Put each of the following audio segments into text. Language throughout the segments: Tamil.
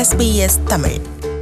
SBS தமிழ்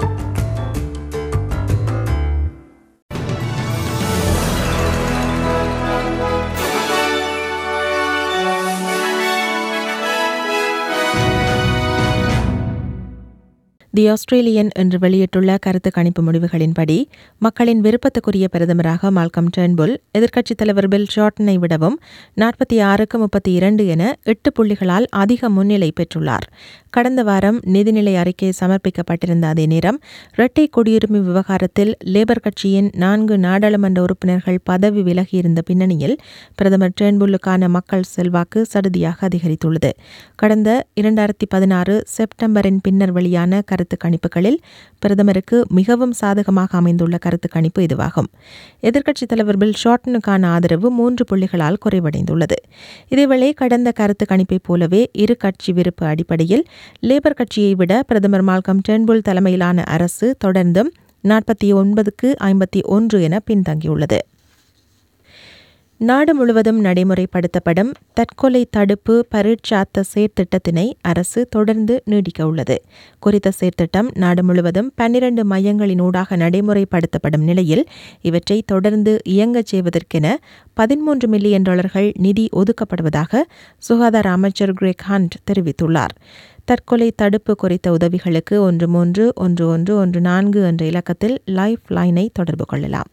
தி ஆஸ்திரேலியன் என்று வெளியிட்டுள்ள கருத்து கணிப்பு முடிவுகளின்படி மக்களின் விருப்பத்துக்குரிய பிரதமராக மால்கம் டேர்ன்புல் எதிர்க்கட்சித் தலைவர் பில் ஷார்ட்டனை விடவும் நாற்பத்தி ஆறுக்கு முப்பத்தி இரண்டு என எட்டு புள்ளிகளால் அதிக முன்னிலை பெற்றுள்ளார் கடந்த வாரம் நிதிநிலை அறிக்கை சமர்ப்பிக்கப்பட்டிருந்த அதே நேரம் இரட்டை குடியுரிமை விவகாரத்தில் லேபர் கட்சியின் நான்கு நாடாளுமன்ற உறுப்பினர்கள் பதவி விலகியிருந்த பின்னணியில் பிரதமர் டேர்ன்புல்லுக்கான மக்கள் செல்வாக்கு சடுதியாக அதிகரித்துள்ளது கடந்த இரண்டாயிரத்தி பதினாறு செப்டம்பரின் பின்னர் வெளியான கருத்து கணிப்புகளில் பிரதமருக்கு மிகவும் சாதகமாக அமைந்துள்ள கருத்து கணிப்பு இதுவாகும் எதிர்க்கட்சித் தலைவர் பில் ஷார்ட்டனுக்கான ஆதரவு மூன்று புள்ளிகளால் குறைவடைந்துள்ளது இதேவேளை கடந்த கருத்து கணிப்பைப் போலவே இரு கட்சி விருப்பு அடிப்படையில் லேபர் கட்சியை விட பிரதமர் மால்கம் டென்புல் தலைமையிலான அரசு தொடர்ந்தும் நாற்பத்தி ஒன்பதுக்கு ஐம்பத்தி ஒன்று என பின்தங்கியுள்ளது நாடு முழுவதும் நடைமுறைப்படுத்தப்படும் தற்கொலை தடுப்பு பரீட்சாத்த செயற்திட்டத்தினை அரசு தொடர்ந்து நீடிக்க உள்ளது குறித்த செயற்திட்டம் நாடு முழுவதும் பன்னிரண்டு மையங்களினூடாக நடைமுறைப்படுத்தப்படும் நிலையில் இவற்றை தொடர்ந்து இயங்கச் செய்வதற்கென பதிமூன்று மில்லியன் டாலர்கள் நிதி ஒதுக்கப்படுவதாக சுகாதார அமைச்சர் கிரேக் ஹண்ட் தெரிவித்துள்ளார் தற்கொலை தடுப்பு குறித்த உதவிகளுக்கு ஒன்று மூன்று ஒன்று ஒன்று ஒன்று நான்கு என்ற இலக்கத்தில் லைஃப் லைனை தொடர்பு கொள்ளலாம்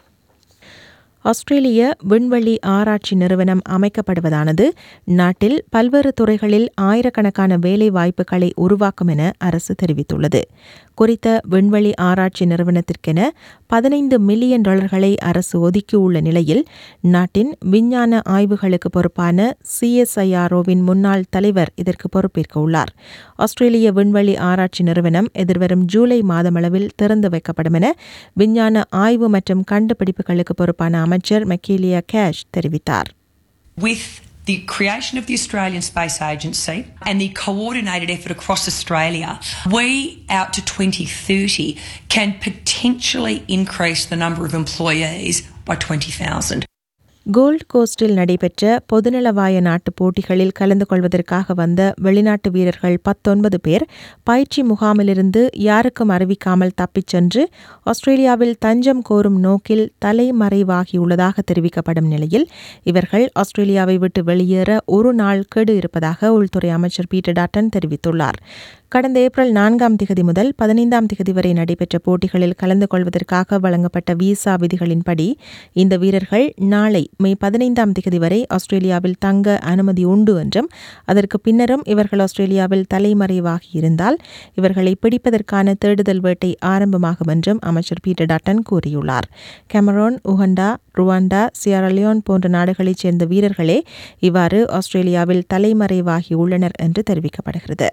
ஆஸ்திரேலிய விண்வெளி ஆராய்ச்சி நிறுவனம் அமைக்கப்படுவதானது நாட்டில் பல்வேறு துறைகளில் ஆயிரக்கணக்கான வேலை வாய்ப்புகளை உருவாக்கும் என அரசு தெரிவித்துள்ளது குறித்த விண்வெளி ஆராய்ச்சி நிறுவனத்திற்கென பதினைந்து மில்லியன் டாலர்களை அரசு ஒதுக்கியுள்ள நிலையில் நாட்டின் விஞ்ஞான ஆய்வுகளுக்கு பொறுப்பான சிஎஸ்ஐஆர்ஓவின் முன்னாள் தலைவர் இதற்கு பொறுப்பேற்க உள்ளார் ஆஸ்திரேலிய விண்வெளி ஆராய்ச்சி நிறுவனம் எதிர்வரும் ஜூலை மாதமளவில் திறந்து வைக்கப்படும் என விஞ்ஞான ஆய்வு மற்றும் கண்டுபிடிப்புகளுக்கு பொறுப்பான அமைச்சர் மெக்கேலியா கேஷ் தெரிவித்தார் with the creation of the Australian Space Agency and the coordinated effort across Australia, we out to 2030 can potentially increase the number of employees by 20,000. Gold கோஸ்டில் நடைபெற்ற பொதுநலவாய நாட்டு போட்டிகளில் கலந்து கொள்வதற்காக வந்த வெளிநாட்டு வீரர்கள் பத்தொன்பது பேர் பயிற்சி முகாமிலிருந்து யாருக்கும் அறிவிக்காமல் தப்பிச் சென்று ஆஸ்திரேலியாவில் தஞ்சம் கோரும் நோக்கில் தலைமறைவாகியுள்ளதாக தெரிவிக்கப்படும் நிலையில் இவர்கள் ஆஸ்திரேலியாவை விட்டு வெளியேற ஒரு நாள் கெடு இருப்பதாக உள்துறை அமைச்சர் பீட்டர் டாட்டன் தெரிவித்துள்ளார் கடந்த ஏப்ரல் நான்காம் திகதி முதல் பதினைந்தாம் திகதி வரை நடைபெற்ற போட்டிகளில் கலந்து கொள்வதற்காக வழங்கப்பட்ட விசா விதிகளின்படி இந்த வீரர்கள் நாளை மே பதினைந்தாம் திகதி வரை ஆஸ்திரேலியாவில் தங்க அனுமதி உண்டு என்றும் அதற்கு பின்னரும் இவர்கள் ஆஸ்திரேலியாவில் தலைமறைவாகி இருந்தால் இவர்களை பிடிப்பதற்கான தேடுதல் வேட்டை ஆரம்பமாகும் என்றும் அமைச்சர் பீட்டர் டாட்டன் கூறியுள்ளார் கெமரோன் உகண்டா ருவாண்டா சியரலியோன் போன்ற நாடுகளைச் சேர்ந்த வீரர்களே இவ்வாறு ஆஸ்திரேலியாவில் தலைமறைவாகி உள்ளனர் என்று தெரிவிக்கப்படுகிறது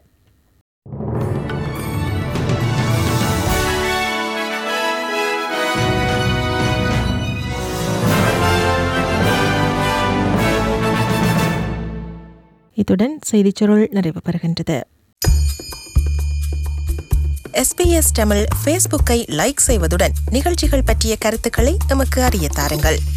இத்துடன் செய்திச் சுருள் நிறைவு பெறுகின்றது எஸ்பிஎஸ் தமிழ் ஃபேஸ்புக்கை லைக் செய்வதுடன் நிகழ்ச்சிகள் பற்றிய கருத்துக்களை எமக்கு அறிய தாருங்கள்